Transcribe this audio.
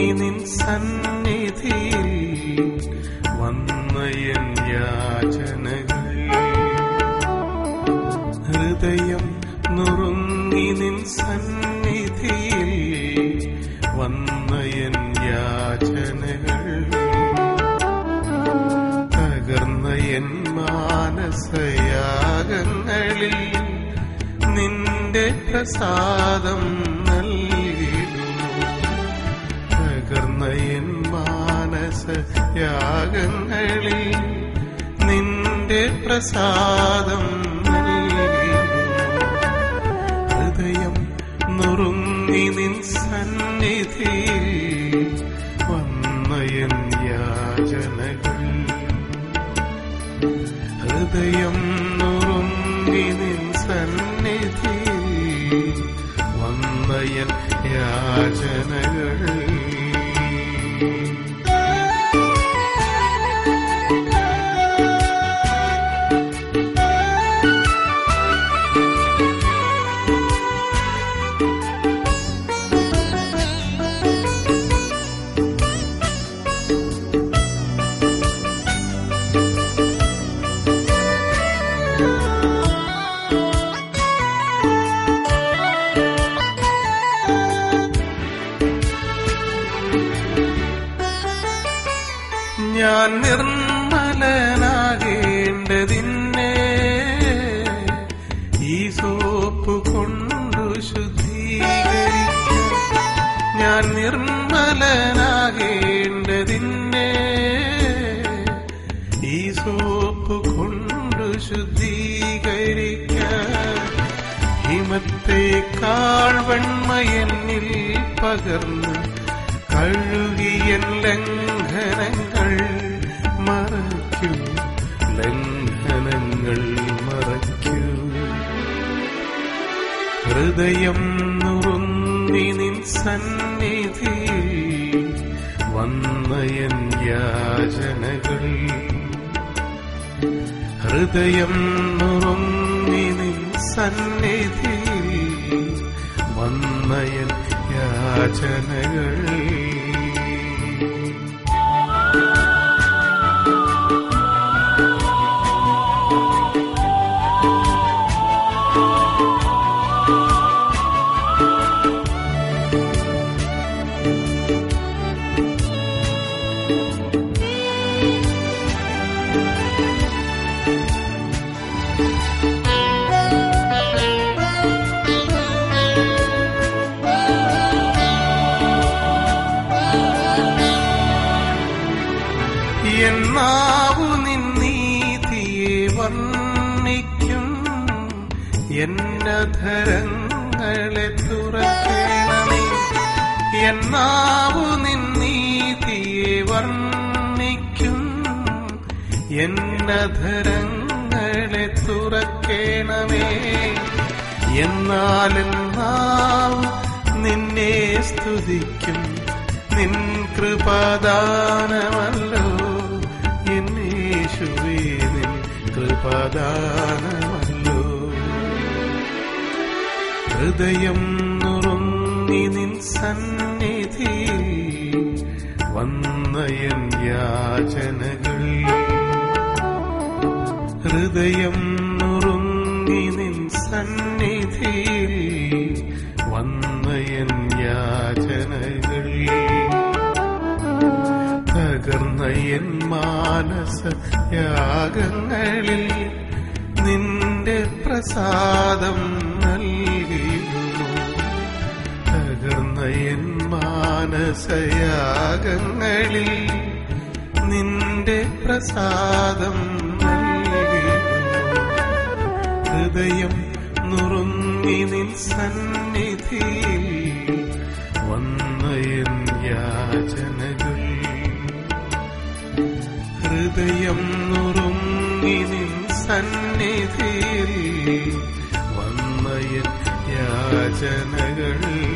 നുറുങ്ങി നിൻ സന്നിധിയിൽ വന്നയൻ യാചനകൾ ഹൃദയം നുറുങ്ങി നിൻ സന്നിധിയിൽ വന്നയൻ യാചനകൾ തകർന്ന എൻ മാനസയാഗങ്ങളിൽ നിന്റെ പ്രസാദം നൽകിടുന്നു തകർന്ന എൻ മാനസയാഗങ്ങളിൽ നിന്റെ പ്രസാദം നൽകിടുന്നു ഹൃദയം നുറുങ്ങി നിൻ സന്നിധിയിൽ വന്നയൻ യാചനകൾ ഹൃദയം നുറുങ്ങി നിൻ സന്നിധിയിൽ വന്നയൻ യാചനകൾ ഞാൻ നിർമ്മലനാകേണ്ടതിന്നെ ഈ സോപ്പ് കൊണ്ടു ശുദ്ധീകരിക്കാം ഞാൻ നിർമ്മലനാകേണ്ടതിന്നെ ഈ സോപ്പ് കൊണ്ടു ശുദ്ധീകരിക്കാം ഹിമത്തേക്കാൾ വെണ്മയെന്നിൽ പകർന്ന് കഴുകിയൻ ലംഘനങ്ങൾ മറയ്ക്കൂ ലംഘനങ്ങൾ മറയ്ക്കൂ ഹൃദയം നുറുങ്ങി നിൻ സന്നിധി വന്നയൻ യാചനകൾ ഹൃദയം നുറുങ്ങി നിൻ സന്നിധി വന്നയൻ യാചനകൾ എന്നാവു നിന്നീതിയെ വർണ്ണിക്കും എന്നധരങ്ങളെ തുറക്കേണമേ എന്നാവു നിന്നീതിയെ വർണ്ണിക്കും എന്നധരങ്ങളെ തുറക്കേണമേ എന്നാലെന്നാവ് നിന്നെ സ്തുതിക്കും നിൻ കൃപദാനമല്ലോ എന്നേശുവേ നിൻ കൃപദാനമല്ലോ ഹൃദയം നുറുങ്ങി നിൻ സന്നിധി വന്നയൻ യാചനകൾ ഹൃദയം നുറുങ്ങി നിൻ സന്നിധി വന്നയൻ യാചനകൾ തകർന്ന എൻ മാനസ യാഗങ്ങളിൽ നിന്റെ പ്രസാദം നൽകിയിരുന്നു തകർന്ന എൻ മാനസയാഗങ്ങളിൽ നിന്റെ പ്രസാദം നൽകിയിരുന്നു ഹൃദയം നുറുങ്ങി നിൻ സന്നിധിയിൽ വന്നയൻ യാചനകൾ ഹൃദയം നുറുങ്ങി നിൻ സന്നിധിയിൽ വന്നയൻ യാചനകൾ